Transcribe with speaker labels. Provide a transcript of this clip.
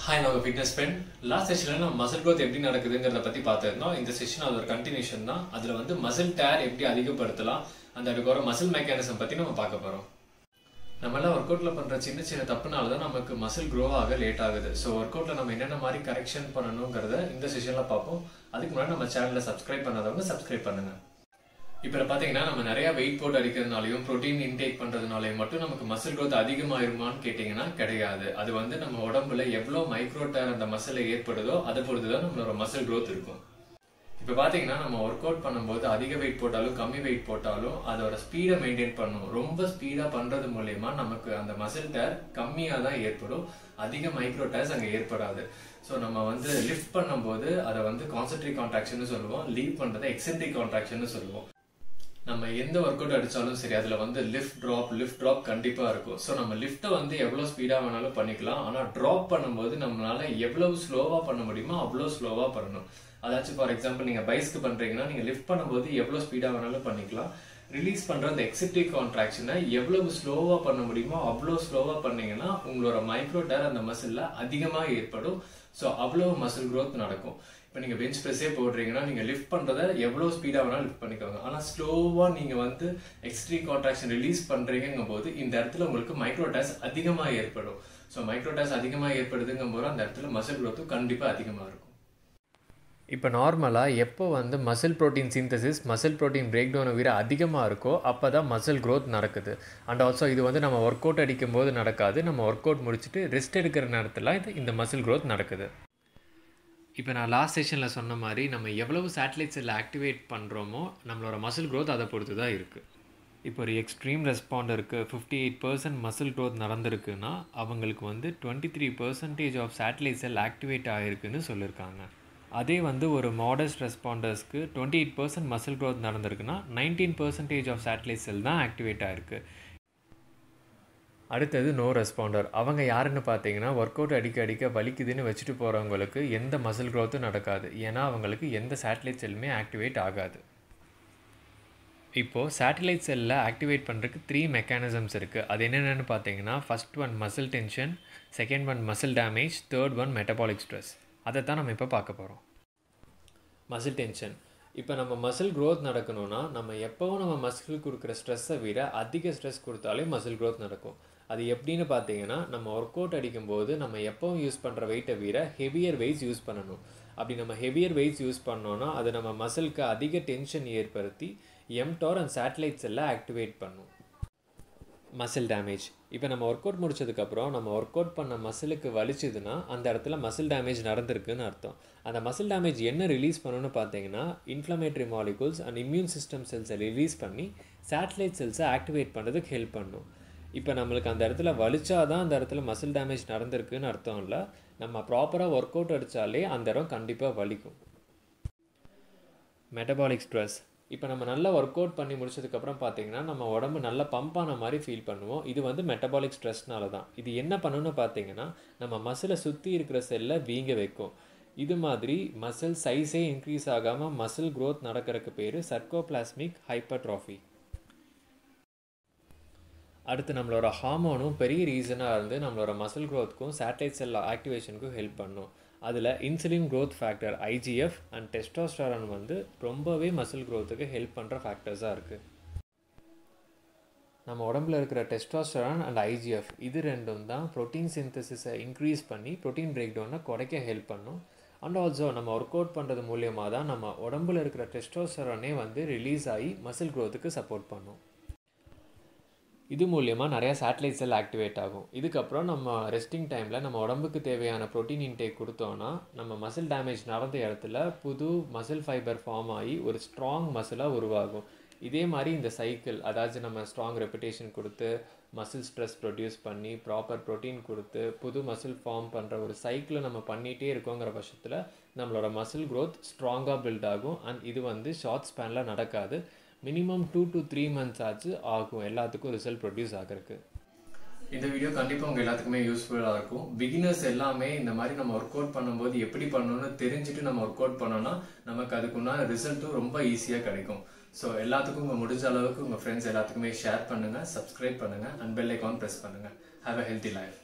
Speaker 1: hi நான் fitness friend last செஷனில் நம்ம மசில் growth எப்படி நடக்குதுங்கிறத பற்றி பார்த்துருந்தோம் இந்த செஷன் அது ஒரு கண்டினியூஷன் தான் அதில் வந்து மசில் டேர் எப்படி அதிகப்படுத்தலாம் அந்த அதுக்கு ஒரு மசில் மெக்கானிசம் பற்றி நம்ம பார்க்க போகிறோம் நம்மளாம் ஒர்க் அவுட்டில் பண்ணுற சின்ன சின்ன தப்புனால தான் நமக்கு மசில் க்ரோ ஆக லேட் ஆகுது ஸோ ஒர்க் அவுட்டில் நம்ம என்னென்ன மாதிரி கரெக்ஷன் பண்ணணுங்கிறத இந்த செஷனில் பார்ப்போம் அதுக்கு முன்னாடி நம்ம சேனலை சப்ஸ்கிரைப் பண்ணாதவங்க சப்ஸ்கிரைப் பண்ணுங்கள் இப்போ பார்த்தீங்கன்னா நம்ம நிறைய வெயிட் போட்டு அடிக்கிறதுனாலையும் ப்ரோட்டீன் இன்டேக் பண்றதுனாலையும் மட்டும் நமக்கு மசில் growth அதிகமாயிருமான்னு கேட்டிங்கன்னா கிடையாது அது வந்து நம்ம உடம்புல எவ்வளோ மைக்ரோ டேர் அந்த மசில் ஏற்படுதோ அதை பொறுத்து தான் நம்மளோட மசில் growth இருக்கும் இப்போ பார்த்தீங்கன்னா நம்ம ஒர்க் அவுட் பண்ணும்போது அதிக வெயிட் போட்டாலும் கம்மி வெயிட் போட்டாலும் அதோட ஸ்பீடை மெயின்டைன் பண்ணும் ரொம்ப ஸ்பீடாக பண்ணுறது மூலயமா நமக்கு அந்த மசில் டேர் கம்மியாக தான் ஏற்படும் அதிக மைக்ரோ டேர்ஸ் அங்கே ஏற்படாது ஸோ நம்ம வந்து லிஃப்ட் பண்ணும்போது அதை வந்து கான்சென்ட்ரிக் கான்ட்ராக்ஷன் சொல்லுவோம் லீவ் பண்ணுறதை எக்ஸென்ட்ரிக் கான்ட்ராக்ஷன் சொல்லுவோம் நம்ம எந்த ஒர்க் அவுட் அடிச்சாலும் சரி அதுல வந்து லிஃப்ட் ட்ராப் லிஃப்ட் ட்ராப் கண்டிப்பா இருக்கும் ஸோ நம்ம லிஃப்ட்டை வந்து எவ்வளவு ஸ்பீடா வேணாலும் பண்ணிக்கலாம் ஆனா ட்ராப் பண்ணும்போது நம்மளால எவ்வளவு ஸ்லோவா பண்ண முடியுமோ அவ்வளோ ஸ்லோவா பண்ணணும் அதாச்சும் ஃபார் எக்ஸாம்பிள் நீங்க பைஸ்க்கு பண்றீங்கன்னா நீங்க லிஃப்ட் பண்ணும்போது எவ்வளவு ஸ்பீடா வேணாலும் பண்ணிக்கலாம் ரிலீஸ் பண்ற அந்த எக்ஸிட்டிக் கான்ட்ராக்ஷனை எவ்வளவு ஸ்லோவா பண்ண முடியுமோ அவ்வளோ ஸ்லோவா பண்ணீங்கன்னா உங்களோட மைக்ரோ டேர் அந்த மசில்ல அதிகமா ஏற்படும் ஸோ அவ்வளவு மசில் growth நடக்கும் இப்போ நீங்கள் பெஞ்ச் ப்ரெஸ்ஸே போடுறீங்கன்னா நீங்கள் லிஃப்ட் பண்ணுறத எவ்வளோ ஸ்பீடாக வேணாலும் லிஃப்ட் பண்ணிக்கோங்க ஆனால் ஸ்லோவாக நீங்கள் வந்து எக்ஸ்ட்ரீ கான்ட்ராக்ஷன் ரிலீஸ் பண்ணுறீங்கும் போது இந்த இடத்துல உங்களுக்கு மைக்ரோ டேஸ் அதிகமாக ஏற்படும் ஸோ மைக்ரோ டேஸ் அதிகமாக ஏற்படுதுங்கும் போது அந்த இடத்துல மசில் growth கண்டிப்பாக அதிகமாக இருக்கும்
Speaker 2: இப்போ நார்மலாக எப்போ வந்து muscle protein synthesis muscle protein break டவுனை விட அதிகமாக இருக்கோ அப்போ தான் மசில் growth நடக்குது அண்ட் ஆல்சோ இது வந்து நம்ம ஒர்க் அவுட் அடிக்கும் போது நடக்காது நம்ம ஒர்க் அவுட் முடிச்சுட்டு ரெஸ்ட் எடுக்கிற நேரத்தில் இது இந்த மசில் growth நடக்குது இப்போ நான் லாஸ்ட் செஷனில் சொன்ன மாதிரி நம்ம எவ்வளவு சேட்டலைட் செல்லை ஆக்டிவேட் பண்ணுறோமோ நம்மளோட மசில் growth அதை பொறுத்து தான் இருக்குது இப்போ ஒரு எக்ஸ்ட்ரீம் ரெஸ்பாண்டருக்கு fifty eight percent muscle growth நடந்திருக்குன்னா அவங்களுக்கு வந்து twenty three percentage of satellite cell activate ஆகிருக்குன்னு சொல்லியிருக்காங்க அதே வந்து ஒரு மாடஸ்ட் ரெஸ்பாண்டர்ஸ்க்கு twenty eight percent muscle growth நடந்திருக்குன்னா nineteen percentage of satellite cell தான் ஆக்டிவேட் ஆகிருக்கு அடுத்தது நோ ரெஸ்பாண்டர் அவங்க யாருன்னு பார்த்தீங்கன்னா ஒர்க் அவுட் அடிக்க அடிக்க வலிக்குதுன்னு வச்சுட்டு போகிறவங்களுக்கு எந்த மசில் growth-உம் நடக்காது ஏன்னா அவங்களுக்கு எந்த சேட்டலைட் செல்லுமே ஆக்டிவேட் ஆகாது இப்போது சேட்டலைட் செல்லில் ஆக்டிவேட் பண்ணுறதுக்கு த்ரீ மெக்கானிசம்ஸ் இருக்குது அது என்னென்னு பார்த்தீங்கன்னா first one muscle tension second one muscle damage third one metabolic stress அதை தான் நம்ம இப்போ பார்க்க போகிறோம் மசில் டென்ஷன் இப்போ நம்ம மசில் growth நடக்கணும்னா நம்ம எப்போவும் நம்ம மசில் கொடுக்குற ஸ்ட்ரெஸ்ஸை விட அதிக ஸ்ட்ரெஸ் கொடுத்தாலே மசில் growth நடக்கும் அது எப்படின்னு பார்த்தீங்கன்னா நம்ம ஒர்க் அவுட் அடிக்கும்போது நம்ம எப்போவும் யூஸ் பண்ணுற வெயிட்டை விட ஹெவியர் வெயிட்ஸ் யூஸ் பண்ணணும் அப்படி நம்ம ஹெவியர் வெயிட்ஸ் யூஸ் பண்ணோன்னா அது நம்ம மசிலுக்கு அதிக டென்ஷன் ஏற்படுத்தி எம்டார் அண்ட் சேட்டலைட்ஸ் எல்லாம் ஆக்டிவேட் பண்ணும் மசில் டேமேஜ் இப்போ நம்ம ஒர்க் அவுட் முடிச்சதுக்கப்புறம் நம்ம ஒர்க் அவுட் பண்ண மசிலுக்கு வலிச்சுதுன்னா அந்த இடத்துல மசில் டேமேஜ் நடந்திருக்குன்னு அர்த்தம் அந்த மசில் டேமேஜ் என்ன ரிலீஸ் பண்ணணும்னு பார்த்தீங்கன்னா inflammatory molecules and immune system செல்ஸை ரிலீஸ் பண்ணி சேட்டலைட் செல்ஸை ஆக்டிவேட் பண்ணுறதுக்கு ஹெல்ப் பண்ணும் இப்போ நம்மளுக்கு அந்த இடத்துல வலிச்சாதான் அந்த இடத்துல மசில் டேமேஜ் நடந்திருக்குன்னு அர்த்தம் இல்லை நம்ம ப்ராப்பராக ஒர்க் அவுட் அடித்தாலே அந்த இடம் கண்டிப்பாக வலிக்கும் மெட்டபாலிக் ஸ்ட்ரெஸ் இப்போ நம்ம நல்லா ஒர்க் அவுட் பண்ணி முடிச்சதுக்கப்புறம் பார்த்தீங்கன்னா நம்ம உடம்பு நல்லா பம்ப் ஆன மாதிரி ஃபீல் பண்ணுவோம் இது வந்து மெட்டபாலிக் ஸ்ட்ரெஸ்னால தான் இது என்ன பண்ணுன்னு பார்த்தீங்கன்னா நம்ம மசிலை சுற்றி இருக்கிற செல்லை வீங்க வைக்கும் இது மாதிரி மசில் சைஸே இன்க்ரீஸ் ஆகாமல் மசில் growth நடக்கிறதுக்கு பேர் சர்க்கோபிளாஸ்மிக் ஹைப்பர்ட்ராஃபி அடுத்து நம்மளோட ஹார்மோனும் பெரிய ரீசனாக இருந்து நம்மளோட மசில் க்ரோத்துக்கும் சேட்டலைட் செல் ஆக்டிவேஷனுக்கும் ஹெல்ப் பண்ணும் அதில் insulin growth factor IGF and testosterone வந்து ரொம்பவே மசில் growthக்கு ஹெல்ப் பண்ணுற ஃபேக்டர்ஸாக இருக்குது நம்ம உடம்புல இருக்கிற டெஸ்டோஸ்டரான் அண்ட் ஐஜிஎஃப் இது ரெண்டும் தான் ப்ரோட்டீன் சிந்தசிஸை இன்க்ரீஸ் பண்ணி ப்ரோட்டீன் பிரேக் டவுனை குறைக்க ஹெல்ப் பண்ணும் அண்ட் ஆல்சோ நம்ம ஒர்க் அவுட் பண்ணுறது மூலியமாக தான் நம்ம உடம்புல இருக்கிற டெஸ்டோஸ்டரானே வந்து ரிலீஸ் ஆகி மசில் growthக்கு சப்போர்ட் பண்ணும் இது மூலியமாக நிறையா சேட்டலைட் செல் ஆக்டிவேட் ஆகும் இதுக்கப்புறம் நம்ம ரெஸ்டிங் டைமில் நம்ம உடம்புக்கு தேவையான ப்ரோட்டீன் இன்டேக் கொடுத்தோன்னா நம்ம மசில் டேமேஜ் நடந்த இடத்துல புது மசில் ஃபைபர் ஃபார்ம் ஆகி ஒரு ஸ்ட்ராங் மசிலாக உருவாகும் இதே மாதிரி இந்த சைக்கிள் அதாச்சும் நம்ம ஸ்ட்ராங் ரெப்புடேஷன் கொடுத்து மசில் ஸ்ட்ரெஸ் ப்ரொடியூஸ் பண்ணி ப்ராப்பர் ப்ரோட்டீன் கொடுத்து புது மசில் ஃபார்ம் பண்ணுற ஒரு சைக்கிளை நம்ம பண்ணிகிட்டே இருக்கோங்கிற பட்சத்தில் நம்மளோட மசில் growth ஸ்ட்ராங்காக பில்ட் ஆகும் அண்ட் இது வந்து ஷார்ட் ஸ்பேனில் நடக்காது minimum two to three months ஆச்சு ஆகும் எல்லாத்துக்கும் ரிசல்ட் ப்ரொடியூஸ் ஆகிறதுக்கு
Speaker 1: இந்த வீடியோ கண்டிப்பாக உங்கள் எல்லாத்துக்குமே யூஸ்ஃபுல்லாக இருக்கும் பிகினர்ஸ் எல்லாமே இந்த மாதிரி நம்ம ஒர்க் அவுட் பண்ணும்போது எப்படி பண்ணணும்னு தெரிஞ்சுட்டு நம்ம ஒர்க் அவுட் பண்ணோம்னா நமக்கு அதுக்குண்டான ரிசல்ட்டும் ரொம்ப ஈஸியாக கிடைக்கும் ஸோ எல்லாத்துக்கும் உங்கள் முடிஞ்ச அளவுக்கு உங்கள் ஃப்ரெண்ட்ஸ் எல்லாத்துக்குமே ஷேர் பண்ணுங்கள் சப்ஸ்கிரைப் பண்ணுங்கள் அண்ட் பெல் ஐக்கான் ப்ரெஸ் பண்ணுங்கள் ஹாவ் அ ஹெல்த்தி லைஃப்